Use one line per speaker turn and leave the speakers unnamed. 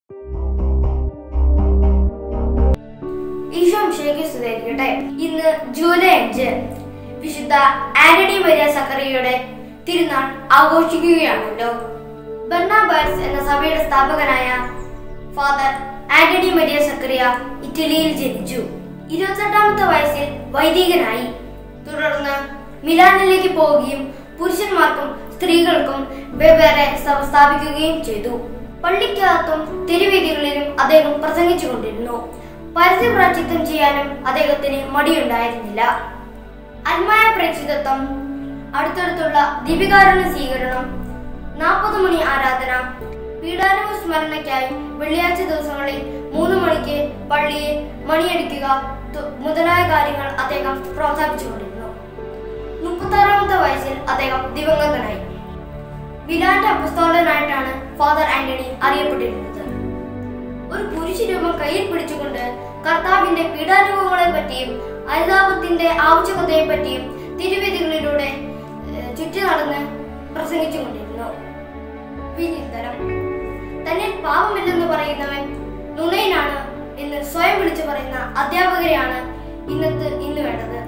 ഈശോ മിശിഹായ്ക്ക് സ്തുതിയായിരിക്കട്ടെ ഇന്ന് ജൂലൈ അഞ്ച് വിശുദ്ധ ആന്റണി മരിയ സക്കറിയയുടെ തിരുനാൾ ആഘോഷിക്കുകയാണല്ലോ ബർണാബാസ് എന്ന സഭയുടെ സ്ഥാപകനായ ഫാദർ ആന്റണി മരിയ സക്കറിയ ഇറ്റലിയിൽ ജനിച്ചു ഇരുപത്തെട്ടാമത്തെ വയസ്സിൽ വൈദികനായി തുടർന്ന് മിലാനിലേക്ക് പോവുകയും പുരുഷന്മാർക്കും സ്ത്രീകൾക്കും വെവ്വേറെ സഭ സ്ഥാപിക്കുകയും ചെയ്തു പള്ളിക്കകത്തും തെരുവേദികളിലും അദ്ദേഹം പ്രസംഗിച്ചുകൊണ്ടിരുന്നു പരസ്യ പ്രാചിത്വം ചെയ്യാനും അദ്ദേഹത്തിന് മടിയുണ്ടായിരുന്നില്ല അന്മായ പ്രേക്ഷിതത്വം അടുത്തടുത്തുള്ള ദീപികാരുണ്യ സ്വീകരണം നാൽപ്പത് മണി ആരാധന പീഡാനുഭ സ്മരണയ്ക്കായി വെള്ളിയാഴ്ച ദിവസങ്ങളിൽ മൂന്ന് മണിക്ക് പള്ളിയിൽ മണിയടിക്കുക തു- മുതലായ കാര്യങ്ങൾ അദ്ദേഹം പ്രോത്സാഹിപ്പിച്ചുകൊണ്ടിരുന്നു മുപ്പത്താറാമത്തെ വയസ്സിൽ അദ്ദേഹം ദിവംഗതനായി മിലാന്റെ അപ്പസ്തോലനായിട്ടാണ് ഫാദർ ആന്റണി അറിയപ്പെട്ടിരുന്നത് ഒരു പുരുഷ രൂപം കയ്യിൽ പിടിച്ചുകൊണ്ട് കർത്താവിന്റെ പീഡാനുഭവങ്ങളെ പറ്റിയും അനുതാപത്തിന്റെ ആവശ്യകതയെ പറ്റിയും തിരുവേദികളിലൂടെ ഏഹ്, ചുറ്റി നടന്ന് പ്രസംഗിച്ചുകൊണ്ടിരുന്നു വിനിതരം തന്നിൽ പാപമില്ലെന്ന് പറയുന്നവൻ നുണയനാണ് എന്ന് സ്വയം വിളിച്ചു പറയുന്ന അധ്യാപകരെയാണ് ഇന്നത്തെ ഇന്ന് വേണ്ടത്